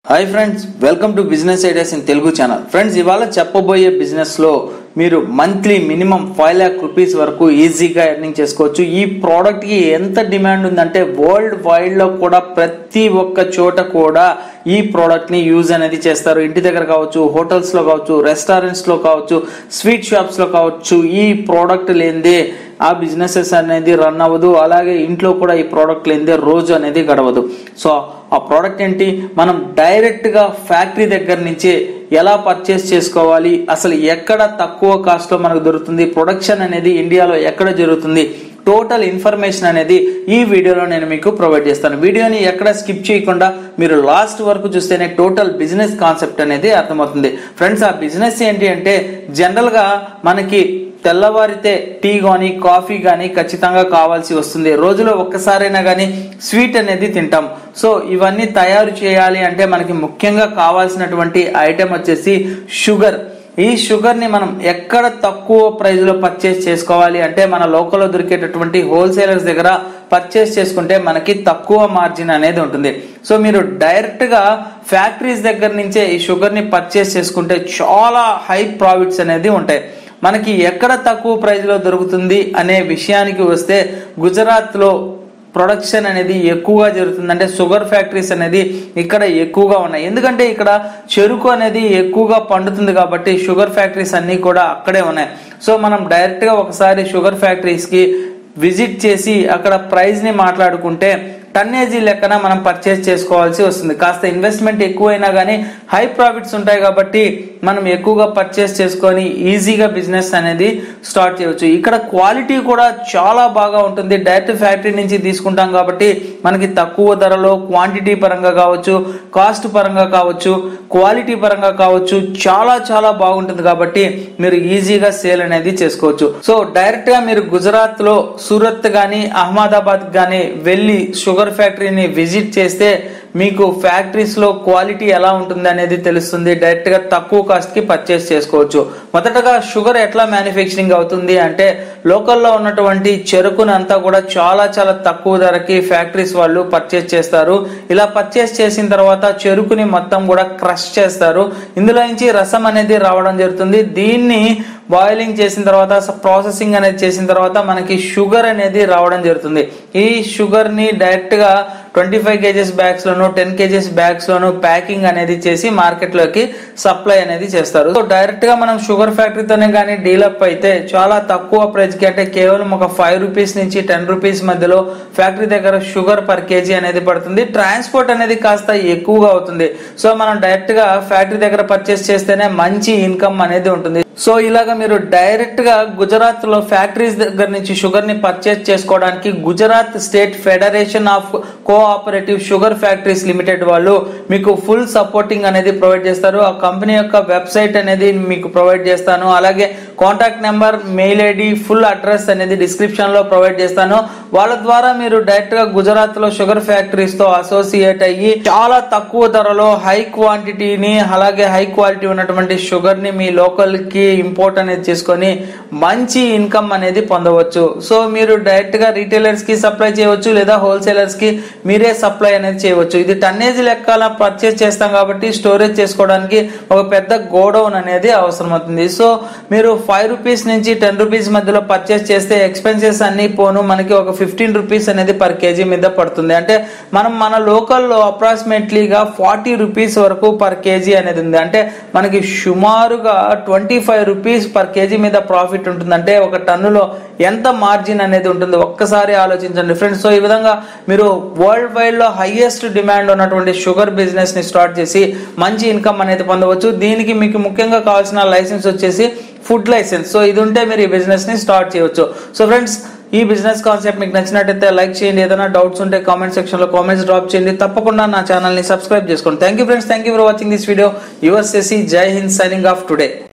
hi friends welcome to business ideas in Telugu channel friends ఇవాళ చెప్పబోయే business లో మీరు monthly minimum five lakh rupees వరకు ఈజీగా ఎర్నింగ్ చేసుకోవచ్చు ఈ ప్రోడక్ట్ కి ఎంత డిమాండ్ ఉందంటే వరల్డ్ వైడ్ లో కూడా ప్రతి ఒక్క చోట కూడా ఈ ప్రోడక్ట్ ని యూజ్ అనేది చేస్తారు ఇంటి దగ్గర కావచ్చు హోటల్స్ లో కావచ్చు రెస్టారెంట్స్ లో కావచ్చు స్వీట్ షాప్స్ లో కావచ్చు ఈ ప్రోడక్ట్ లేనిదే ఆ బిజినెసెస్ అనేది రన్ అవ్వదు అలాగే ఇంట్లో కూడా ఈ ప్రోడక్ట్ లేనిదే రోజు అనేది గడవదు సో ఆ ప్రోడక్ట్ ఏంటి మనం డైరెక్ట్ గా ఫ్యాక్టరీ దగ్గర నుంచి ఎలా పర్చేస్ చేసుకోవాలి అసలు ఎక్కడ తక్కువ కాస్ట్ లో మనకు దొరుకుతుంది ప్రొడక్షన్ అనేది ఇండియాలో ఎక్కడ జరుగుతుంది టోటల్ ఇన్ఫర్మేషన్ అనేది ఈ వీడియోలో నేను మీకు ప్రొవైడ్ చేస్తాను వీడియోని ఎక్కడ స్కిప్ చేయకుండా మీరు లాస్ట్ వరకు చూస్తేనే టోటల్ బిజినెస్ కాన్సెప్ట్ అనేది అర్థమవుతుంది ఫ్రెండ్స్ ఆ బిజినెస్ ఏంటి అంటే జనరల్ గా మనకి తెల్లవారితే టీ కానీ కాఫీ కానీ ఖచ్చితంగా కావాల్సి వస్తుంది రోజులో ఒక్కసారైనా కానీ స్వీట్ అనేది తింటాం సో ఇవన్నీ తయారు చేయాలి అంటే మనకి ముఖ్యంగా కావాల్సినటువంటి ఐటెం వచ్చేసి షుగర్ ఈ షుగర్ ని మనం ఎక్కడ తక్కువ ప్రైస్ లో పర్చేస్ చేసుకోవాలి అంటే మన లోకల్లో దొరికేటటువంటి హోల్సేలర్స్ దగ్గర పర్చేస్ చేసుకుంటే మనకి తక్కువ మార్జిన్ అనేది ఉంటుంది సో మీరు డైరెక్ట్ గా ఫ్యాక్టరీస్ దగ్గర నుంచే ఈ షుగర్ ని పర్చేస్ చేసుకుంటే చాలా హై ప్రాఫిట్స్ అనేది ఉంటాయి మనకి ఎక్కడ తక్కువ ప్రైస్ లో దొరుకుతుంది అనే విషయానికి వస్తే గుజరాత్ లో ప్రొడక్షన్ అనేది ఎక్కువగా జరుగుతుంది అంటే షుగర్ ఫ్యాక్టరీస్ అనేది ఇక్కడ ఎక్కువగా ఉన్నాయి ఎందుకంటే ఇక్కడ చెరుకు అనేది ఎక్కువగా పండుతుంది కాబట్టి షుగర్ ఫ్యాక్టరీస్ అన్ని కూడా అక్కడే ఉన్నాయి సో మనం డైరెక్ట్ గా ఒకసారి షుగర్ ఫ్యాక్టరీస్ కి విజిట్ చేసి అక్కడ ప్రైస్ ని మాట్లాడుకుంటే టన్నేజీ లెక్కన మనం పర్చేస్ చేసుకోవాల్సి వస్తుంది కాస్త ఇన్వెస్ట్మెంట్ ఎక్కువైనా కానీ హై ప్రాఫిట్స్ ఉంటాయి కాబట్టి మనం ఎక్కువగా పర్చేస్ చేసుకొని ఈజీగా బిజినెస్ అనేది స్టార్ట్ చేయవచ్చు ఇక్కడ క్వాలిటీ కూడా చాలా బాగా ఉంటుంది డైరెక్ట్ ఫ్యాక్టరీ నుంచి తీసుకుంటాం కాబట్టి మనకి తక్కువ ధరలో క్వాంటిటీ పరంగా కావచ్చు కాస్ట్ పరంగా కావచ్చు క్వాలిటీ పరంగా కావచ్చు చాలా చాలా బాగుంటుంది కాబట్టి మీరు ఈజీగా సేల్ అనేది చేసుకోవచ్చు సో డైరెక్ట్ గా మీరు గుజరాత్ లో సూరత్ గానీ అహ్మదాబాద్ గానీ వెళ్ళి షుగర్ ఫ్యాక్టరీని విజిట్ చేస్తే మీకు ఫ్యాక్టరీస్ లో క్వాలిటీ ఎలా ఉంటుంది అనేది తెలుస్తుంది డైరెక్ట్ గా తక్కువ కాస్ట్ కి పర్చేస్ చేసుకోవచ్చు మొదటగా షుగర్ ఎట్లా మ్యానుఫ్యాక్చరింగ్ అవుతుంది అంటే లోకల్లో ఉన్నటువంటి చెరుకును అంతా కూడా చాలా చాలా తక్కువ ధరకి ఫ్యాక్టరీస్ వాళ్ళు పర్చేస్ చేస్తారు ఇలా పర్చేస్ చేసిన తర్వాత చెరుకుని మొత్తం కూడా క్రష్ చేస్తారు ఇందులో నుంచి రసం అనేది రావడం జరుగుతుంది దీన్ని బాయిలింగ్ చేసిన తర్వాత ప్రాసెసింగ్ అనేది చేసిన తర్వాత మనకి షుగర్ అనేది రావడం జరుగుతుంది ఈ షుగర్ ని డైరెక్ట్ గా ట్వంటీ ఫైవ్ కేజెస్ బ్యాగ్స్ లోను టెన్ కేజెస్ బ్యాగ్స్ లోను ప్యాకింగ్ అనేది చేసి మార్కెట్ లోకి సప్లై అనేది చేస్తారు సో డైరెక్ట్ గా మనం షుగర్ ఫ్యాక్టరీతోనే కానీ డీలప్ అయితే చాలా తక్కువ ప్రైస్ కి అంటే కేవలం ఒక ఫైవ్ రూపీస్ నుంచి టెన్ రూపీస్ మధ్యలో ఫ్యాక్టరీ దగ్గర షుగర్ పర్ కేజీ అనేది పడుతుంది ట్రాన్స్పోర్ట్ అనేది కాస్త ఎక్కువగా అవుతుంది సో మనం డైరెక్ట్ గా ఫ్యాక్టరీ దగ్గర పర్చేస్ చేస్తేనే మంచి ఇన్కమ్ అనేది ఉంటుంది సో ఇలాగా మీరు డైరెక్ట్ గా గుజరాత్ లో ఫ్యాక్టరీస్ దగ్గర నుంచి షుగర్ ని పర్చేస్ చేసుకోవడానికి Gujarat state federation of cooperative sugar factories limited వాళ్ళు మీకు ఫుల్ సపోర్టింగ్ అనేది ప్రొవైడ్ చేస్తారు ఆ కంపెనీ యొక్క వెబ్సైట్ అనేది మీకు ప్రొవైడ్ చేస్తాను అలాగే contact number mail ID full address అనేది డిస్క్రిప్షన్ లో ప్రొవైడ్ చేస్తాను వాళ్ళ ద్వారా మీరు డైరెక్ట్ గా గుజరాత్ లో షుగర్ ఫ్యాక్టరీస్ తో అసోసియేట్ అయ్యి చాలా తక్కువ ధరలో హై క్వాంటిటీని అలాగే హై క్వాలిటీ ఉన్నటువంటి షుగర్ ని మీ లోకల్ కి ఇంపోర్ట్ అనేది చేసుకొని మంచి ఇన్కమ్ అనేది పొందవచ్చు సో మీరు డైరెక్ట్ గా రీటైలర్స్ కి సప్లై చేయవచ్చు లేదా హోల్సేలర్స్ కి మీరే సప్లై అనేది చేయవచ్చు ఇది టన్నేజ్ లెక్కల పర్చేస్ చేస్తాం కాబట్టి స్టోరేజ్ చేసుకోవడానికి ఒక పెద్ద గోడౌన్ అనేది అవసరం అవుతుంది సో మీరు ఫైవ్ రూపీస్ నుంచి టెన్ రూపీస్ మధ్యలో పర్చేస్ చేస్తే ఎక్స్పెన్సెస్ అన్ని పోను మనకి ఒక ఫిఫ్టీన్ రూపీస్ అనేది పర్ కేజీ మీద పడుతుంది అంటే మనం మన లోకల్లో అప్రాక్సిమేట్లీగా ఫార్టీ రూపీస్ వరకు పర్ కేజీ అనేది ఉంది అంటే మనకి సుమారుగా twenty five rupees per kg మీద ప్రాఫిట్ ఉంటుంది అంటే ఒక టన్నులో ఎంత మార్జిన్ అనేది ఉంటుంది ఒక్కసారి ఆలోచించండి ఫ్రెండ్స్ సో ఈ విధంగా మీరు వరల్డ్ వైడ్ లో హైయెస్ట్ డిమాండ్ ఉన్నటువంటి షుగర్ బిజినెస్ ని స్టార్ట్ చేసి మంచి ఇన్కమ్ అనేది పొందవచ్చు దీనికి మీకు ముఖ్యంగా కావాల్సిన లైసెన్స్ వచ్చేసి ఫుడ్ లైసెన్స్ సో ఇది ఉంటే మీరు ఈ బిజినెస్ ని స్టార్ట్ చేయవచ్చు సో ఫ్రెండ్స్ ఈ బిజినెస్ కాన్సెప్ట్ మీకు నచ్చినట్టయితే లైక్ చేయండి ఏదైనా డౌట్స్ ఉంటే కామెంట్ సెక్షన్ లో కామెంట్స్ డ్రాప్ చేయండి తప్పకుండా నా ఛానల్ ని సబ్స్క్రైబ్ చేసుకోండి thank you friends thank you for watching this video your సెసి Jai Hind signing off today